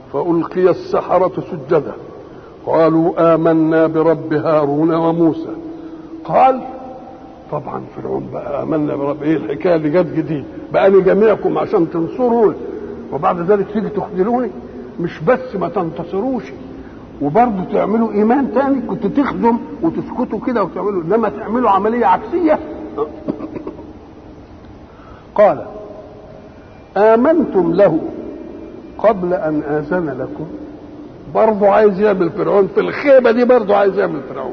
فألقي السحرة سجدا قالوا آمنا برب هارون وموسى قال طبعا فرعون بقى آمنا برب ايه الحكاية اللي جت جديد بقى لي جميعكم عشان تنصروني وبعد ذلك تيجي تخذلوني مش بس ما تنتصروش وبرضه تعملوا ايمان تاني كنت تخدم وتسكتوا كده وتعملوا انما تعملوا عمليه عكسيه قال امنتم له قبل ان اذن لكم برضه عايز يعمل فرعون في الخيبه دي برضه عايز يعمل فرعون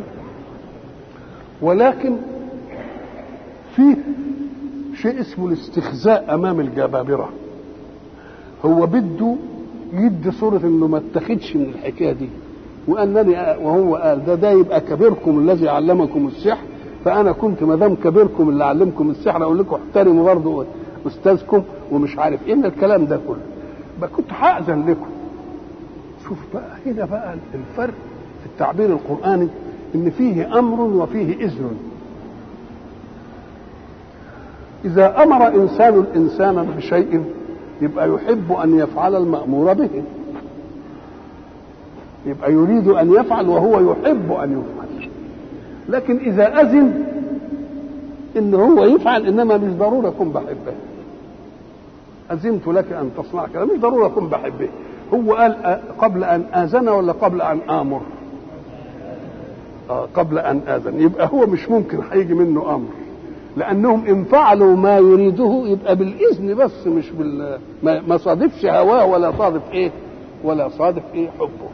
ولكن فيه شيء اسمه الاستخزاء امام الجبابره هو بده يدي صورة انه ما اتخذش من الحكاية دي وانني وهو قال ده ده يبقى كبيركم الذي علمكم السحر فانا كنت ما دام كبيركم اللي علمكم السحر اقول لكم احترموا برضه استاذكم ومش عارف ايه الكلام ده كله بقى كنت هاذن لكم شوف بقى هنا بقى الفرق في التعبير القراني ان فيه امر وفيه اذن اذا امر انسان الانسان بشيء يبقى يحب ان يفعل المامور به يبقى يريد ان يفعل وهو يحب ان يفعل لكن اذا اذن ان هو يفعل انما مش ضروري اكون بحبه اذنت لك ان تصنع كذا مش ضروري اكون بحبه هو قال قبل ان اذن ولا قبل ان امر آه قبل ان اذن يبقى هو مش ممكن هيجي منه امر لانهم ان فعلوا ما يريده يبقى بالاذن بس مش بال ما صادفش هواه ولا صادف ايه ولا صادف ايه حبه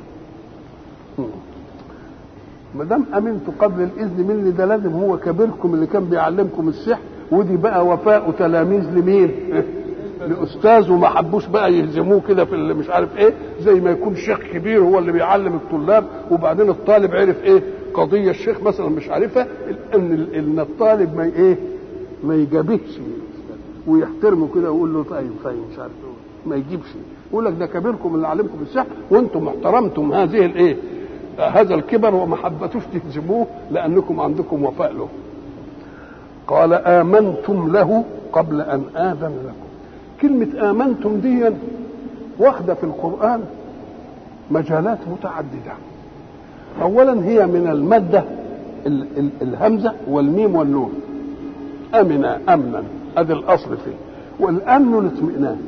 ما دام امنتوا قبل الاذن مني ده لازم هو كبيركم اللي كان بيعلمكم السحر ودي بقى وفاء تلاميذ لمين؟ لاستاذ وما حبوش بقى يهزموه كده في اللي مش عارف ايه زي ما يكون شيخ كبير هو اللي بيعلم الطلاب وبعدين الطالب عرف ايه قضيه الشيخ مثلا مش عارفها ان ان الطالب ما ايه ما يجابهش ويحترمه كده ويقول له طيب طيب مش عارف ما يجيبش يقول لك ده كبيركم اللي علمكم السحر وانتم احترمتم هذه الايه هذا الكبر وما حبتوش تهزموه لانكم عندكم وفاء له قال امنتم له قبل ان اذن لكم كلمه امنتم دي واخده في القران مجالات متعدده اولا هي من الماده ال ال الهمزه والميم والنون امن امنا ادي الاصل فيه والامن الاطمئنان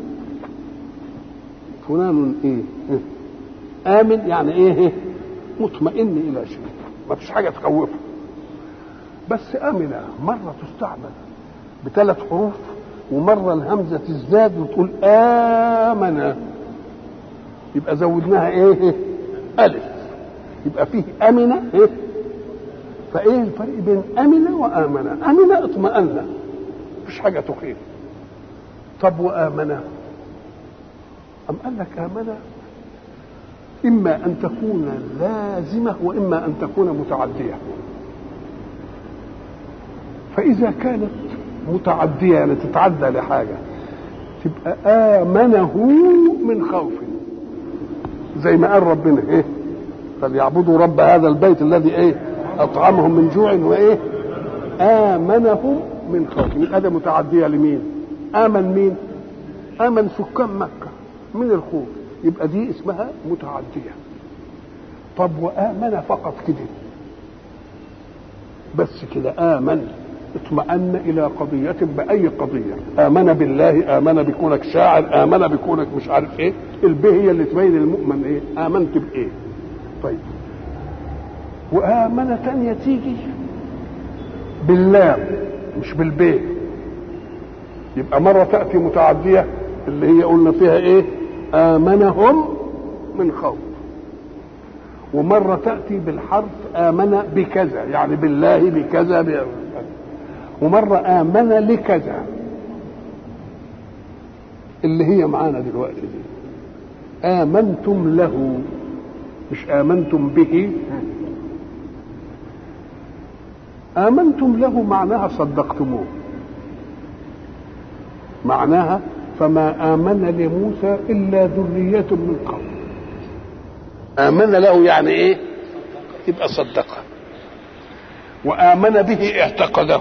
فلان ايه امن يعني ايه مطمئن الى شيء ما فيش حاجه تخوفه بس امن مره تستعمل بثلاث حروف ومره الهمزه تزداد وتقول امن يبقى زودناها ايه الف يبقى فيه امن ايه فايه الفرق بين امن وامن امن اطمأن مفيش حاجه تخيف طب وامن ام قال لك امن اما ان تكون لازمه واما ان تكون متعديه فاذا كانت متعديه يعني تتعدى لحاجه تبقى امنه من خوف زي ما قال ربنا ايه فليعبدوا رب هذا البيت الذي ايه اطعمهم من جوع وايه امنهم من خوف يبقى ده متعديه لمين امن مين امن سكان مكه من الخوف يبقى دي اسمها متعديه طب وامن فقط كده بس كده امن اطمأن إلى قضية بأي قضية آمن بالله آمن بكونك شاعر آمن بكونك مش عارف إيه البه هي اللي تبين المؤمن إيه آمنت بإيه طيب وآمنة تانية تيجي باللام مش بالبيه يبقى مرة تأتي متعدية اللي هي قلنا فيها إيه آمنهم من خوف ومرة تأتي بالحرف آمن بكذا يعني بالله بكذا ب... ومرة آمن لكذا اللي هي معانا دلوقتي دي آمنتم له مش آمنتم به آمنتم له معناها صدقتموه معناها فما آمن لموسى إلا ذرية من قوم آمن له يعني إيه يبقى صدقه وآمن به اعتقده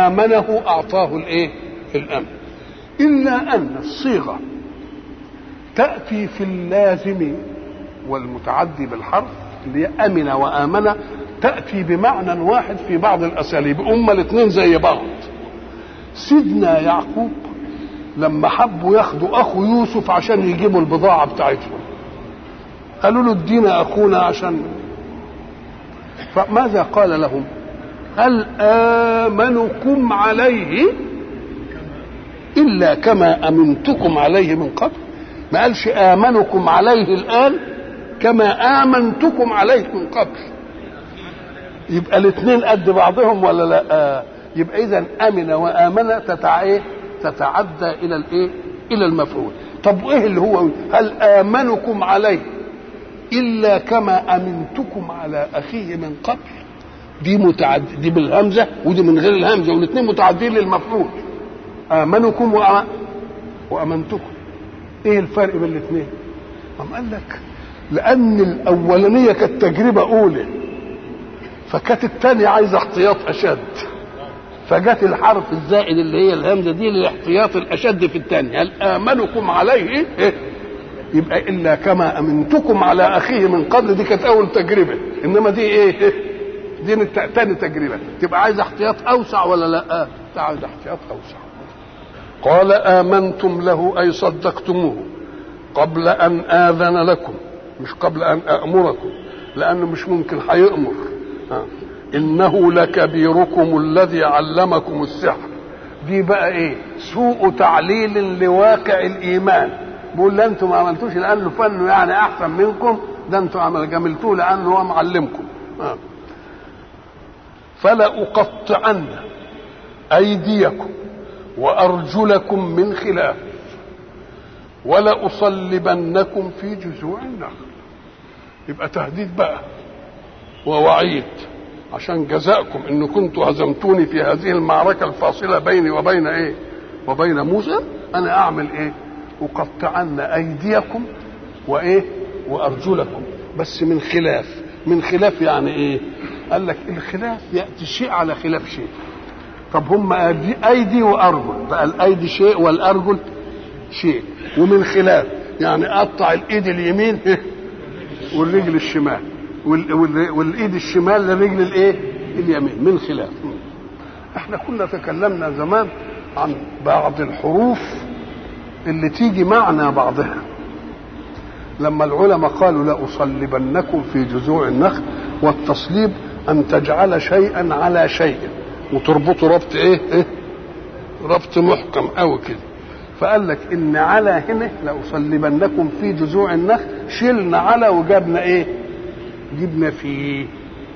وآمنه أعطاه الإيه الأمن إلا أن الصيغة تأتي في اللازم والمتعدي بالحرف اللي هي أمن وآمن تأتي بمعنى واحد في بعض الأساليب هما الاثنين زي بعض سيدنا يعقوب لما حبوا ياخدوا أخو يوسف عشان يجيبوا البضاعة بتاعتهم قالوا له ادينا أخونا عشان فماذا قال لهم هل آمنكم عليه إلا كما أمنتكم عليه من قبل ما قالش آمنكم عليه الآن كما آمنتكم عليه من قبل يبقى الاثنين قد بعضهم ولا لا آه يبقى إذا أمن وآمن تتع إيه؟ تتعدى إلى الإيه إلى المفعول طب وإيه اللي هو هل آمنكم عليه إلا كما أمنتكم على أخيه من قبل دي متعد دي بالهمزة ودي من غير الهمزة والاثنين متعدين للمفعول آمنكم وأم... وأمنتكم إيه الفرق بين الاثنين؟ قام قال لك لأن الأولانية كانت تجربة أولى فكانت الثانية عايزة احتياط أشد فجت الحرف الزائد اللي هي الهمزة دي للاحتياط الأشد في الثانية هل آمنكم عليه إيه؟ يبقى إلا كما أمنتكم على أخيه من قبل دي كانت أول تجربة إنما دي إيه دي تاني تجربة تبقى عايز احتياط أوسع ولا لا عايز احتياط أوسع قال آمنتم له أي صدقتموه قبل أن آذن لكم مش قبل أن أأمركم لأنه مش ممكن هيأمر آه. إنه لكبيركم الذي علمكم السحر دي بقى إيه سوء تعليل لواقع الإيمان بيقول لا أنتم ما عملتوش لأنه فنه يعني أحسن منكم ده أنتم عمل جملتوه لأنه هو معلمكم آه. فلأقطعن أيديكم وأرجلكم من خلاف ولأصلبنكم في جذوع النخل يبقى تهديد بقى ووعيد عشان جزاءكم ان كنتم هزمتوني في هذه المعركة الفاصلة بيني وبين ايه وبين موسى انا اعمل ايه اقطعن ايديكم وايه وارجلكم بس من خلاف من خلاف يعني ايه قال لك الخلاف ياتي شيء على خلاف شيء طب هم ايدي وارجل بقى الايدي شيء والارجل شيء ومن خلاف يعني قطع الايد اليمين والرجل الشمال والايد الشمال للرجل الايه اليمين من خلاف احنا كنا تكلمنا زمان عن بعض الحروف اللي تيجي معنى بعضها لما العلماء قالوا لأصلبنكم في جذوع النخل والتصليب أن تجعل شيئا على شيء وتربطه ربط إيه, إيه؟ ربط محكم أوي كده فقال لك إن على هنا لأصلبنكم في جذوع النخل شلنا على وجبنا إيه جبنا فيه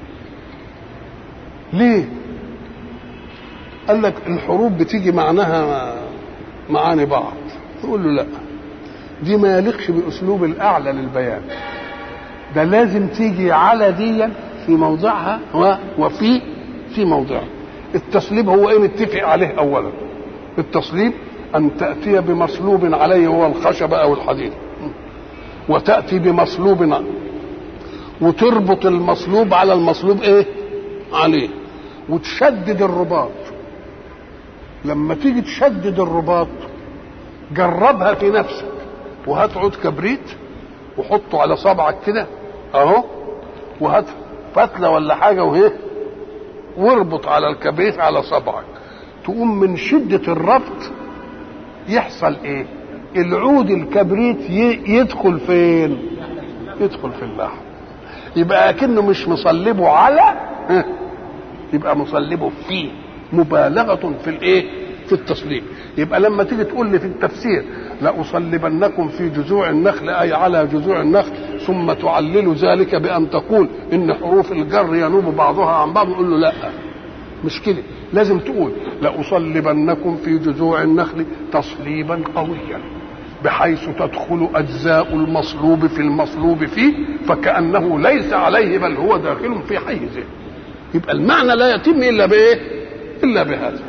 ليه قال لك الحروف بتيجي معناها معاني بعض نقول له لا دي ما يليقش باسلوب الاعلى للبيان ده لازم تيجي على ديا في موضعها وفي في موضعها التصليب هو ايه نتفق عليه اولا التصليب ان تاتي بمصلوب عليه هو الخشب او الحديد وتاتي بمصلوب وتربط المصلوب على المصلوب ايه عليه وتشدد الرباط لما تيجي تشدد الرباط جربها في نفسك وهات عود كبريت وحطه على صبعك كده اهو وهات فتله ولا حاجه وهي واربط على الكبريت على صبعك تقوم من شده الربط يحصل ايه العود الكبريت يدخل فين يدخل في اللحم يبقى اكنه مش مصلبه على يبقى مصلبه فيه مبالغه في الايه في التصليب يبقى لما تيجي تقول لي في التفسير لأصلبنكم في جذوع النخل أي على جذوع النخل ثم تعلل ذلك بأن تقول إن حروف الجر ينوب بعضها عن بعض نقول له لا مش كده لازم تقول لأصلبنكم في جذوع النخل تصليبا قويا بحيث تدخل أجزاء المصلوب في المصلوب فيه فكأنه ليس عليه بل هو داخل في حيزه يبقى المعنى لا يتم إلا بإيه إلا بهذا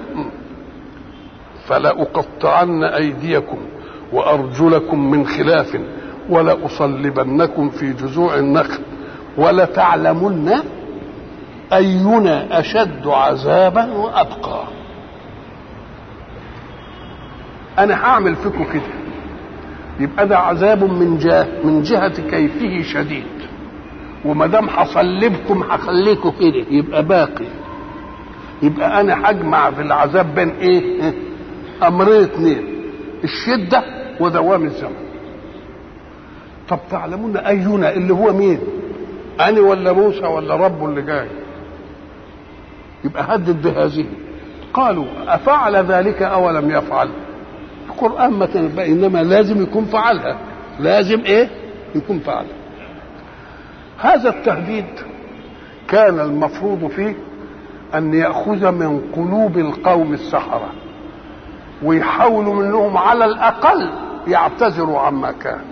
فلأقطعن أيديكم وأرجلكم من خلاف ولأصلبنكم في جذوع النخل ولتعلمن أينا أشد عذابا وأبقى أنا هعمل فيكم كده يبقى ده عذاب من جهه من جهه كيفه شديد وما دام هصلبكم هخليكم كده يبقى باقي يبقى انا هجمع في العذاب بين ايه امرين اثنين الشده ودوام الزمن طب تعلمون اينا اللي هو مين انا ولا موسى ولا ربه اللي جاي يبقى هدد بهذه قالوا افعل ذلك او لم يفعل القران ما تنبأ انما لازم يكون فعلها لازم ايه يكون فعلها هذا التهديد كان المفروض فيه ان ياخذ من قلوب القوم السحره ويحاولوا منهم على الاقل يعتذروا عما كان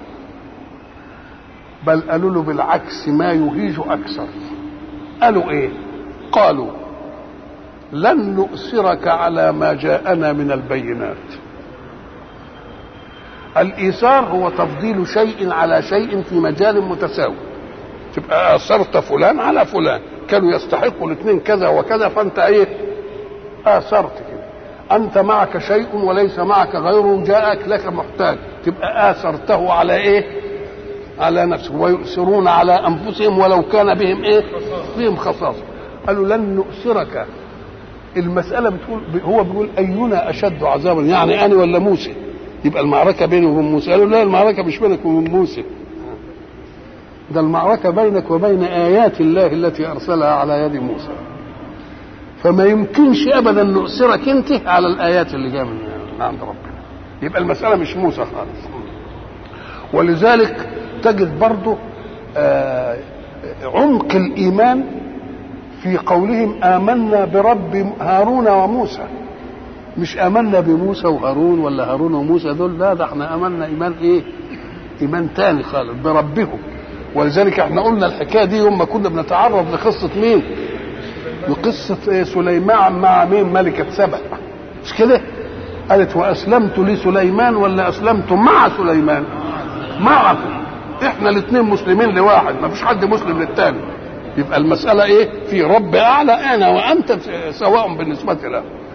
بل قالوا له بالعكس ما يهيج اكثر قالوا ايه قالوا لن نؤثرك على ما جاءنا من البينات الايثار هو تفضيل شيء على شيء في مجال متساوي تبقى اثرت فلان على فلان كانوا يستحقوا الاثنين كذا وكذا فانت ايه اثرت كده انت معك شيء وليس معك غيره جاءك لك محتاج تبقى اثرته على ايه على نفسه ويؤثرون على انفسهم ولو كان بهم ايه بهم خصاصه قالوا لن نؤثرك المسألة بتقول هو بيقول أينا أشد عذابا يعني أنا ولا موسى يبقى المعركة بيني وبين موسى قالوا لا المعركة مش بينك وبين موسى ده المعركة بينك وبين آيات الله التي أرسلها على يد موسى فما يمكنش أبدا نؤثرك أنت على الآيات اللي جاية من عند ربنا يبقى المسألة مش موسى خالص ولذلك تجد برضه آه عمق الإيمان في قولهم آمنا برب هارون وموسى مش آمنا بموسى وهارون ولا هارون وموسى دول لا ده احنا آمنا إيمان إيه؟ إيمان تاني خالص بربهم ولذلك احنا قلنا الحكاية دي يوم ما كنا بنتعرض لقصة مين؟ لقصة إيه سليمان مع مين؟ ملكة سبأ مش كده؟ قالت وأسلمت لسليمان ولا أسلمت مع سليمان؟ معكم احنا الاثنين مسلمين لواحد ما فيش حد مسلم للتاني يبقى المسألة إيه؟ في رب أعلى أنا وأنت سواء بالنسبة له.